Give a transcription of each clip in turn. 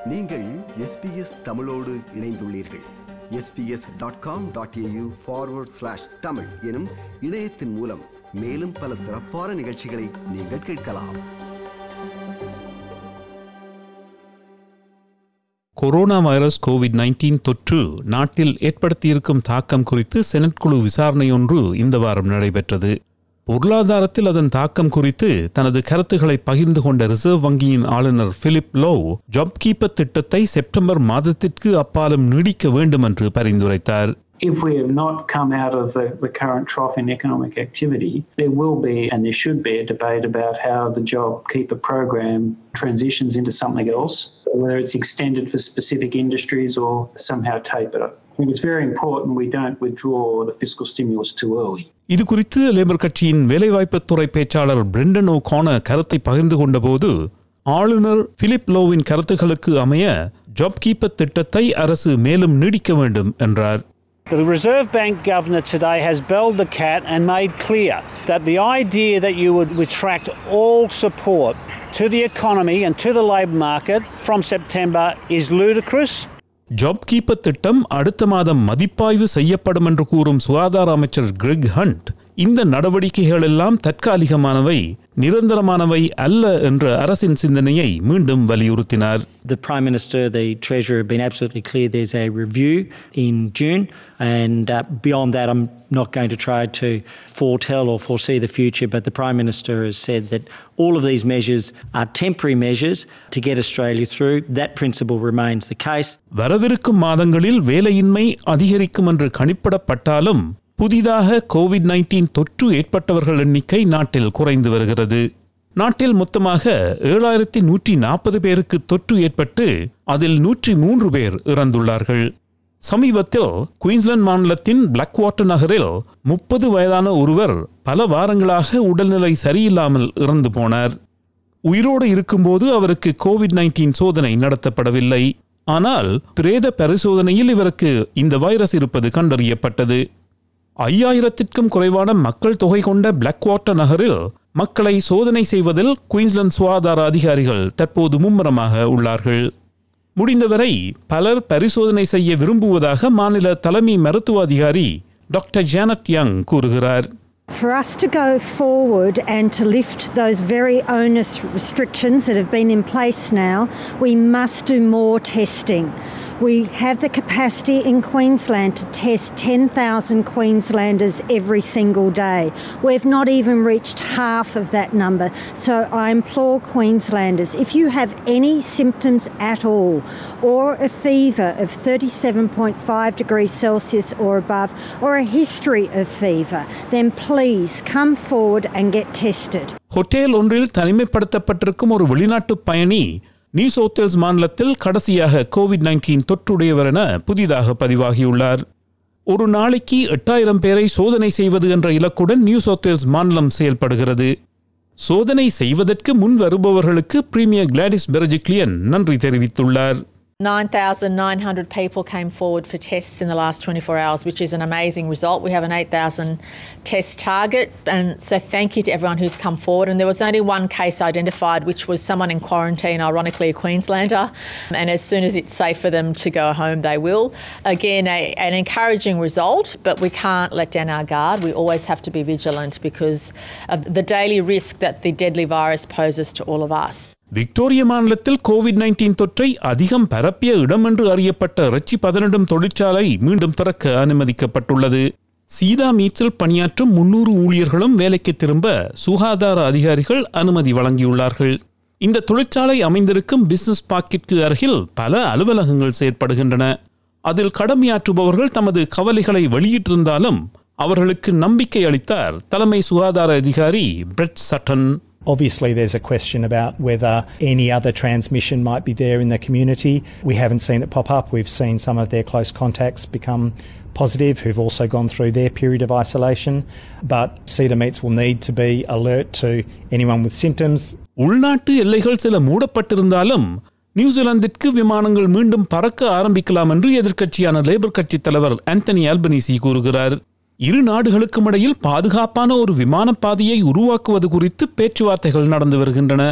நீங்கள் எஸ்பிஎஸ் தமிழோடு இணைந்துள்ளீர்கள் SBS dot com dot AU forward slash Tamil எனும் இணையத்தின் மூலம் மேலும் பல சிறப்பான நிகழ்ச்சிகளை நீங்கள் கேட்கலாம் கொரோனா வைரஸ் கோவிட் 19 தொற்று நாட்டில் ஏற்படுத்தியிருக்கும் தாக்கம் குறித்து செனட் குழு விசாரணை ஒன்று இந்த வாரம் நடைபெற்றது பொருளாதாரத்தில் அதன் தாக்கம் குறித்து தனது கருத்துக்களை பகிர்ந்து கொண்ட ரிசர்வ் வங்கியின் ஆளுநர் பிலிப் லோ ஜாப் கீப்பர் திட்டத்தை செப்டம்பர் மாதத்திற்கு அப்பாலும் நீடிக்க வேண்டும் என்று பரிந்துரைத்தார் If we have not come out of the, the current trough in economic activity, there will be and there should be a debate about how the JobKeeper program transitions into something else, whether it's extended for specific industries or somehow tapered. I think it's very important we don't withdraw the fiscal stimulus too early. இது குறித்து labour கட்சியின் வேலைவாய்ப்புத் துறை பேச்சாளர் Brendan ஓகான கருத்தை பகிர்ந்து கொண்டபோது ஆளுநர் பிலிப் லோவின் கருத்துக்களுக்கு அமைய ஜாப் கீப்பர் திட்டத்தை அரசு மேலும் நீடிக்க வேண்டும் என்றார் The Reserve Bank governor today has belled the cat and made clear that the idea that you would retract all support to the economy and to the labour market from September is ludicrous. Job keeper திட்டம் அடுத்த மாதம் மதிப்பாய்வு செய்யப்படும் என்று கூறும் சுகாதார அமைச்சர் Greg hunt இந்த நடவடிக்கைகள் எல்லாம் தற்காலிகமானவை நிரந்தரமானவை அல்ல என்ற அரசின் சிந்தனையை மீண்டும் வலியுறுத்தினார் The Prime Minister, the Treasurer have been absolutely clear there's a review in June, and uh, beyond that, I'm not going to try to foretell or foresee the future. But the Prime Minister has said that all of these measures are temporary measures to get Australia through. That principle remains the case. வரவிருக்கும் மாதங்களில் வேலையின்மை அதிகரிக்கும் என்று கணிப்பிடப்பட்டாலும் புதிதாக Covid 19 தொற்று ஏற்பட்டவர்கள் எண்ணிக்கை நாட்டில் குறைந்து வருகிறது நாட்டில் மொத்தமாக ஏழாயிரத்தி நூற்றி நாற்பது பேருக்கு தொற்று ஏற்பட்டு அதில் நூற்றி மூன்று பேர் இறந்துள்ளார்கள் சமீபத்தில் குயின்ஸ்லாந்து மாநிலத்தின் பிளாக் வாட்டர் நகரில் முப்பது வயதான ஒருவர் பல வாரங்களாக உடல்நிலை சரியில்லாமல் இறந்து போனார் உயிரோடு இருக்கும்போது அவருக்கு கோவிட் 19 சோதனை நடத்தப்படவில்லை ஆனால் பிரேத பரிசோதனையில் இவருக்கு இந்த வைரஸ் இருப்பது கண்டறியப்பட்டது ஐயாயிரத்திற்கும் குறைவான மக்கள் தொகை கொண்ட பிளாக் வாட்டர் நகரில் மக்களை சோதனை செய்வதில் குயின்ஸ்லாந்து சுகாதார அதிகாரிகள் தற்போது மும்முரமாக உள்ளார்கள் முடிந்தவரை பலர் பரிசோதனை செய்ய விரும்புவதாக மாநில தலைமை மருத்துவ அதிகாரி டாக்டர் ஜானட் யங் கூறுகிறார் For us to go forward and to lift those very onerous restrictions that have been in place now, we must do more testing. We have the capacity in Queensland to test 10,000 Queenslanders every single day. We've not even reached half of that number. So I implore Queenslanders if you have any symptoms at all, or a fever of 37.5 degrees Celsius or above, or a history of fever, then please come forward and get tested. Hotel ஒன்றில் தனிமைப்படுத்தப்பட்டிருக்கும் ஒரு வெளிநாட்டு பயணி new south Wales மாநிலத்தில் கடைசியாக Covid 19 தொற்றுடையவர் என புதிதாக பதிவாகியுள்ளார் ஒரு நாளைக்கு எட்டாயிரம் பேரை சோதனை செய்வது என்ற இலக்குடன் நியூ சவுத் வேல்ஸ் மாநிலம் செயல்படுகிறது சோதனை செய்வதற்கு முன் வருபவர்களுக்கு பிரீமியர் கிளாடிஸ் பெரஜிக்லியன் நன்றி தெரிவித்துள்ளார் 9,900 people came forward for tests in the last 24 hours, which is an amazing result. We have an 8,000 test target, and so thank you to everyone who's come forward. And there was only one case identified, which was someone in quarantine, ironically a Queenslander. And as soon as it's safe for them to go home, they will. Again, a, an encouraging result, but we can't let down our guard. We always have to be vigilant because of the daily risk that the deadly virus poses to all of us. Victoria மாநிலத்தில் Covid 19 தொற்றை அதிகம் பரப்பிய இடம் என்று அறியப்பட்ட இறைச்சி பதனிடும் தொழிற்சாலை மீண்டும் திறக்க அனுமதிக்கப்பட்டுள்ளது சீதா மீட்ஸில் பணியாற்றும் முன்னூறு ஊழியர்களும் வேலைக்கு திரும்ப சுகாதார அதிகாரிகள் அனுமதி வழங்கியுள்ளார்கள் இந்த தொழிற்சாலை அமைந்திருக்கும் பிசினஸ் பார்க்கிற்கு அருகில் பல அலுவலகங்கள் செயற்படுகின்றன அதில் கடமையாற்றுபவர்கள் தமது கவலைகளை வெளியிட்டிருந்தாலும் அவர்களுக்கு நம்பிக்கை அளித்தார் தலைமை சுகாதார அதிகாரி பிரெட் சட்டன் Obviously, there's a question about whether any other transmission might be there in the community. We haven't seen it pop up. We've seen some of their close contacts become positive who've also gone through their period of isolation. But Cedar Meats will need to be alert to anyone with symptoms. உள்நாட்டு எல்லைகள் சில மூடப்பட்டிருந்தாலும் நியூசிலாந்திற்கு விமானங்கள் மீண்டும் பறக்க ஆரம்பிக்கலாம் என்று எதிர்க்கட்சியான labour கட்சி தலைவர் ஆந்தனி ஆல்பனீசி கூறுகிறார் இரு நாடுகளுக்கும் இடையில் பாதுகாப்பான ஒரு விமானப் பாதையை உருவாக்குவது குறித்து பேச்சுவார்த்தைகள் நடந்து வருகின்றன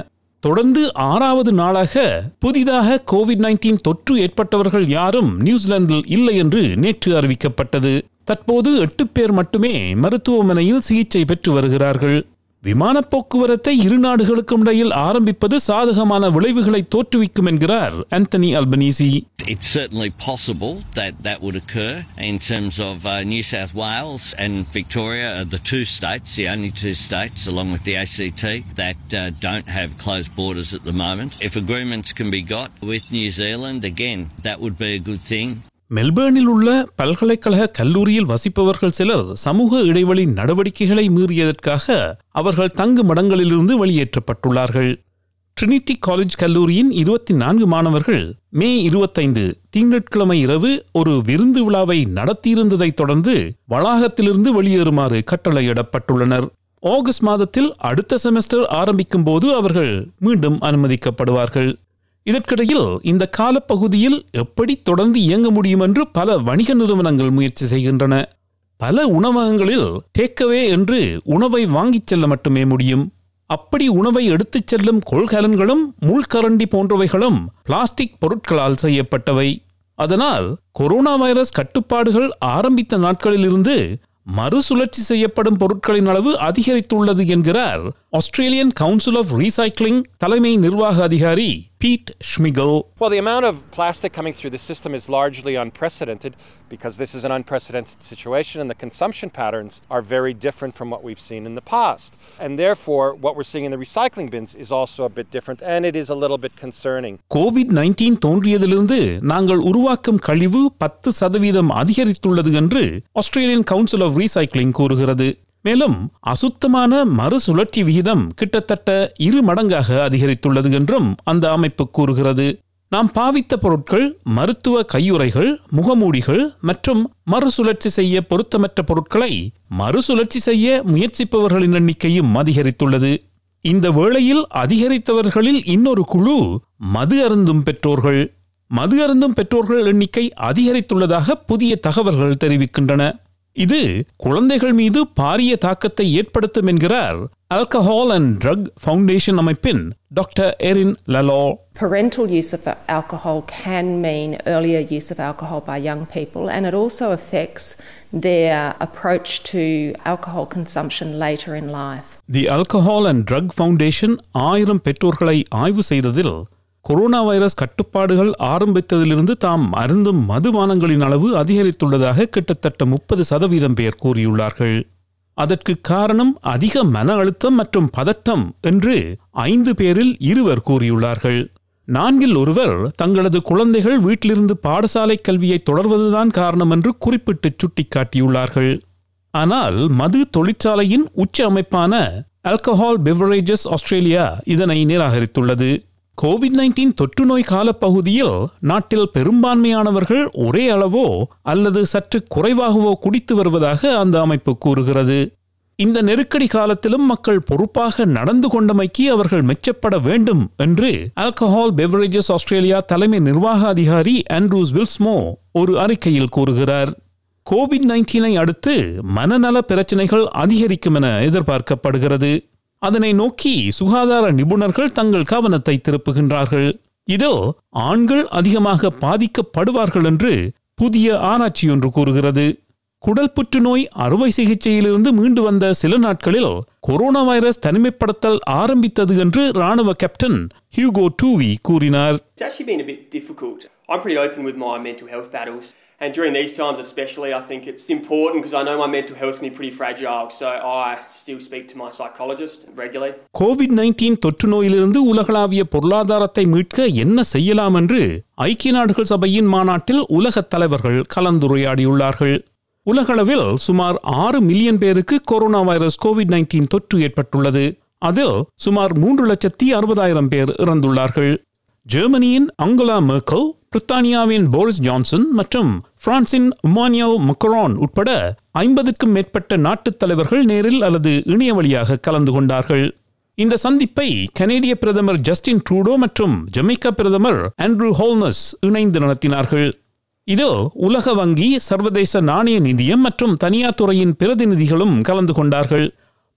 தொடர்ந்து ஆறாவது நாளாக புதிதாக கோவிட் நைன்டீன் தொற்று ஏற்பட்டவர்கள் யாரும் நியூசிலாந்தில் இல்லை என்று நேற்று அறிவிக்கப்பட்டது தற்போது எட்டு பேர் மட்டுமே மருத்துவமனையில் சிகிச்சை பெற்று வருகிறார்கள் விமான போக்குவரத்தை இரு நாடுகளுக்கும் இடையில் ஆரம்பிப்பது சாதகமான விளைவுகளை தோற்றுவிக்கும் என்கிறார் Anthony Albanese It's certainly possible that that would occur in terms of uh, New South Wales and Victoria are the two states, the only two states, along with the ACT, that uh, don't have closed borders at the moment. If agreements can be got with New Zealand, again, that would be a good thing. மெல்பேர்னில் உள்ள பல்கலைக்கழக கல்லூரியில் வசிப்பவர்கள் சிலர் சமூக இடைவெளி நடவடிக்கைகளை மீறியதற்காக அவர்கள் தங்கும் இடங்களிலிருந்து வெளியேற்றப்பட்டுள்ளார்கள் ட்ரினிட்டி காலேஜ் கல்லூரியின் இருபத்தி நான்கு மாணவர்கள் மே இருபத்தைந்து திங்கட்கிழமை இரவு ஒரு விருந்து விழாவை நடத்தியிருந்ததைத் தொடர்ந்து வளாகத்திலிருந்து வெளியேறுமாறு கட்டளையிடப்பட்டுள்ளனர் ஆகஸ்ட் மாதத்தில் அடுத்த செமஸ்டர் ஆரம்பிக்கும் போது அவர்கள் மீண்டும் அனுமதிக்கப்படுவார்கள் இதற்கிடையில் இந்த காலப்பகுதியில் எப்படி தொடர்ந்து இயங்க முடியும் என்று பல வணிக நிறுவனங்கள் முயற்சி செய்கின்றன பல உணவகங்களில் டேக்கவே என்று உணவை வாங்கிச் செல்ல மட்டுமே முடியும் அப்படி உணவை எடுத்துச் செல்லும் கொள்கலன்களும் முள்கரண்டி போன்றவைகளும் பிளாஸ்டிக் பொருட்களால் செய்யப்பட்டவை அதனால் கொரோனா வைரஸ் கட்டுப்பாடுகள் ஆரம்பித்த நாட்களிலிருந்து மறுசுழற்சி செய்யப்படும் பொருட்களின் அளவு அதிகரித்துள்ளது என்கிறார் ஆஸ்திரேலியன் கவுன்சில் ஆஃப் ரீசைக்ளிங் தலைமை நிர்வாக அதிகாரி Pete Shmigel Well, the amount of plastic coming through the system is largely unprecedented because this is an unprecedented situation and the consumption patterns are very different from what we've seen in the past. And therefore, what we're seeing in the recycling bins is also a bit different and it is a little bit concerning. Covid nineteen தோன்றியதிலிருந்து நாங்கள் உருவாக்கும் கழிவு பத்து சதவீதம் அதிகரித்துள்ளது என்று Australian council of recycling கூறுகிறது மேலும் அசுத்தமான மறுசுழற்சி விகிதம் கிட்டத்தட்ட இரு மடங்காக அதிகரித்துள்ளது என்றும் அந்த அமைப்பு கூறுகிறது நாம் பாவித்த பொருட்கள் மருத்துவ கையுறைகள் முகமூடிகள் மற்றும் மறுசுழற்சி செய்ய பொருத்தமற்ற பொருட்களை மறுசுழற்சி செய்ய முயற்சிப்பவர்களின் எண்ணிக்கையும் அதிகரித்துள்ளது இந்த வேளையில் அதிகரித்தவர்களில் இன்னொரு குழு மது அருந்தும் பெற்றோர்கள் மது அருந்தும் பெற்றோர்கள் எண்ணிக்கை அதிகரித்துள்ளதாக புதிய தகவல்கள் தெரிவிக்கின்றன இது குழந்தைகள் மீது பாரிய தாக்கத்தை ஏற்படுத்தும் என்கிறார் ஆல்கஹால் அண்ட் ட்ரக் ஃபவுண்டேஷன் அமைப்பின் doctor Erin Lalor Parental use of alcohol can mean earlier use of alcohol by young people, and it also affects their approach to alcohol consumption later in life. The alcohol and drug foundation ஆயிரம் பெற்றோர்களை ஆய்வு செய்ததில் corona virus கட்டுப்பாடுகள் ஆரம்பித்ததிலிருந்து தாம் அருந்தும் மதுபானங்களின் அளவு அதிகரித்துள்ளதாக கிட்டத்தட்ட முப்பது சதவீதம் பேர் கூறியுள்ளார்கள் அதற்கு காரணம் அதிக மன அழுத்தம் மற்றும் பதட்டம் என்று ஐந்து பேரில் இருவர் கூறியுள்ளார்கள் நான்கில் ஒருவர் தங்களது குழந்தைகள் வீட்டிலிருந்து பாடசாலை கல்வியை தொடர்வதுதான் காரணம் என்று குறிப்பிட்டு சுட்டிக்காட்டியுள்ளார்கள் ஆனால் மது தொழிற்சாலையின் உச்ச அமைப்பான ஆல்கஹால் பெவரேஜஸ் ஆஸ்திரேலியா இதனை நிராகரித்துள்ளது கோவிட் நைன்டீன் தொற்று நோய் காலப்பகுதியில் நாட்டில் பெரும்பான்மையானவர்கள் ஒரே அளவோ அல்லது சற்று குறைவாகவோ குடித்து வருவதாக அந்த அமைப்பு கூறுகிறது இந்த நெருக்கடி காலத்திலும் மக்கள் பொறுப்பாக நடந்து கொண்டமைக்கு அவர்கள் மெச்சப்பட வேண்டும் என்று ஆல்கஹால் பெவரேஜஸ் ஆஸ்திரேலியா தலைமை நிர்வாக அதிகாரி ஆண்ட்ரூஸ் வில்ஸ்மோ ஒரு அறிக்கையில் கூறுகிறார் கோவிட் நைன்டீனை அடுத்து மனநல பிரச்சனைகள் அதிகரிக்கும் என எதிர்பார்க்கப்படுகிறது அதனை நோக்கி சுகாதார நிபுணர்கள் தங்கள் கவனத்தை திருப்புகின்றார்கள் இதில் ஆண்கள் அதிகமாக பாதிக்கப்படுவார்கள் என்று புதிய ஆராய்ச்சி ஒன்று கூறுகிறது குடல் புற்றுநோய் அறுவை சிகிச்சையிலிருந்து மீண்டு வந்த சில நாட்களில் கொரோனா வைரஸ் தனிமைப்படுத்தல் ஆரம்பித்தது என்று ராணுவ கேப்டன் ஹியூகோ டூவி கூறினார் It's actually been a bit difficult. I'm pretty open with my mental health battles. And during these times, especially, I think it's important because I know my mental health can be pretty fragile. So I still speak to my psychologist regularly. Covid nineteen தொற்று நோயிலிருந்து உலகளாவிய பொருளாதாரத்தை மீட்க என்ன செய்யலாம் என்று ஐக்கிய நாடுகள் சபையின் மாநாட்டில் உலகத் தலைவர்கள் கலந்துரையாடியுள்ளார்கள் உலகளவில் சுமார் ஆறு மில்லியன் பேருக்கு கொரோனா வைரஸ் கோவிட் நைன்டீன் தொற்று ஏற்பட்டுள்ளது அதில் சுமார் மூன்று லட்சத்தி அறுபதாயிரம் பேர் இறந்துள்ளார்கள் ஜெர்மனியின் அங்கலா மெர்க்கல் பிரித்தானியாவின் போரிஸ் ஜான்சன் மற்றும் பிரான்சின் இமானியல் மக்கரான் உட்பட ஐம்பதுக்கும் மேற்பட்ட நாட்டுத் தலைவர்கள் நேரில் அல்லது இணைய வழியாக கலந்து கொண்டார்கள் இந்த சந்திப்பை கனேடிய பிரதமர் ஜஸ்டின் ட்ரூடோ மற்றும் ஜமைக்கா பிரதமர் ஆண்ட்ரூ ஹோல்னஸ் இணைந்து நடத்தினார்கள் இதில் உலக வங்கி சர்வதேச நாணய நிதியம் மற்றும் தனியார் துறையின் பிரதிநிதிகளும் கலந்து கொண்டார்கள்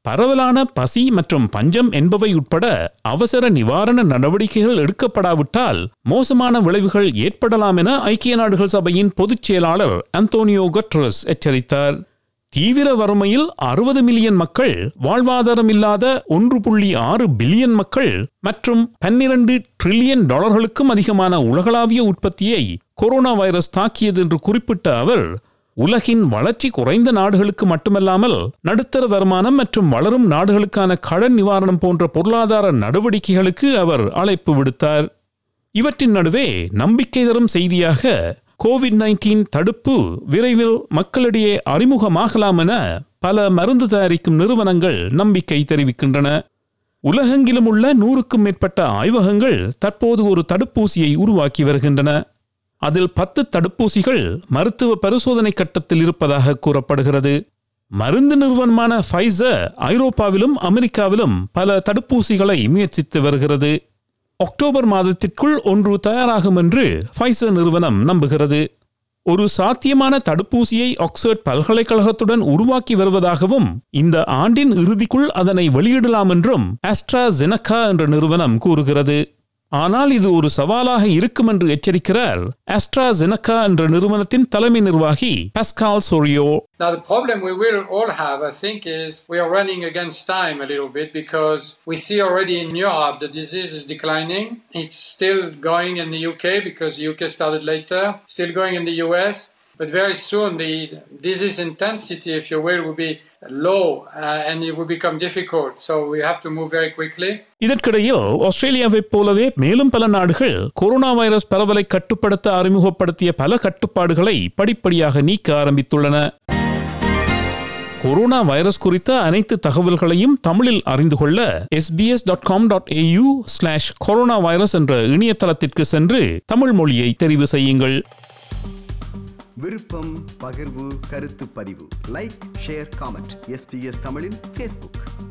பரவலான பசி மற்றும் பஞ்சம் என்பவை உட்பட அவசர நிவாரண நடவடிக்கைகள் எடுக்கப்படாவிட்டால் மோசமான விளைவுகள் ஏற்படலாம் என ஐக்கிய நாடுகள் சபையின் பொதுச் செயலாளர் அந்தோனியோ கட்ரஸ் எச்சரித்தார் தீவிர வறுமையில் அறுபது மில்லியன் மக்கள் வாழ்வாதாரம் இல்லாத ஒன்று புள்ளி ஆறு பில்லியன் மக்கள் மற்றும் பன்னிரண்டு ட்ரில்லியன் டாலர்களுக்கும் அதிகமான உலகளாவிய உற்பத்தியை கொரோனா வைரஸ் தாக்கியது என்று குறிப்பிட்ட அவர் உலகின் வளர்ச்சி குறைந்த நாடுகளுக்கு மட்டுமல்லாமல் நடுத்தர வருமானம் மற்றும் வளரும் நாடுகளுக்கான கடன் நிவாரணம் போன்ற பொருளாதார நடவடிக்கைகளுக்கு அவர் அழைப்பு விடுத்தார் இவற்றின் நடுவே நம்பிக்கை தரும் செய்தியாக கோவிட் நைன்டீன் தடுப்பு விரைவில் மக்களிடையே அறிமுகமாகலாம் என பல மருந்து தயாரிக்கும் நிறுவனங்கள் நம்பிக்கை தெரிவிக்கின்றன உலகெங்கிலும் உள்ள நூறுக்கும் மேற்பட்ட ஆய்வகங்கள் தற்போது ஒரு தடுப்பூசியை உருவாக்கி வருகின்றன அதில் பத்து தடுப்பூசிகள் மருத்துவ பரிசோதனை கட்டத்தில் இருப்பதாக கூறப்படுகிறது மருந்து நிறுவனமான ஃபைசர் ஐரோப்பாவிலும் அமெரிக்காவிலும் பல தடுப்பூசிகளை முயற்சித்து வருகிறது அக்டோபர் மாதத்திற்குள் ஒன்று தயாராகும் என்று ஃபைசர் நிறுவனம் நம்புகிறது ஒரு சாத்தியமான தடுப்பூசியை ஆக்ஸ்போர்ட் பல்கலைக்கழகத்துடன் உருவாக்கி வருவதாகவும் இந்த ஆண்டின் இறுதிக்குள் அதனை வெளியிடலாம் என்றும் ஆஸ்ட்ராஜெனகா என்ற நிறுவனம் கூறுகிறது ஆனால் இது ஒரு சவாலாக இருக்கும் என்று எச்சரிக்கிறார் ஆஸ்ட்ராஜெனகா என்ற நிறுவனத்தின் தலைமை நிர்வாகி Pascal Soriot Now, the problem we will all have, I think, is we are running against time a little bit because we see already in Europe the disease is declining. It's still going in the UK because the UK started later, still going in the US. But very soon the disease intensity, if you will, will be low uh, and it will become difficult. So we have to move very quickly. இதற்கிடையில் ஆஸ்திரேலியாவைப் போலவே மேலும் பல நாடுகள் corona virus பரவலை கட்டுப்படுத்த அறிமுகப்படுத்திய பல கட்டுப்பாடுகளை படிப்படியாக நீக்க ஆரம்பித்துள்ளன கொரோனா வைரஸ் குறித்த அனைத்து தகவல்களையும் தமிழில் அறிந்து கொள்ள SBS dot com dot AU slash coronavirus என்ற இணையதளத்திற்கு சென்று தமிழ் மொழியை தெரிவு செய்யுங்கள் விருப்பம் பகிர்வு கருத்து பதிவு லைக் ஷேர் காமெண்ட் எஸ்பிஎஸ் தமிழின் ஃபேஸ்புக்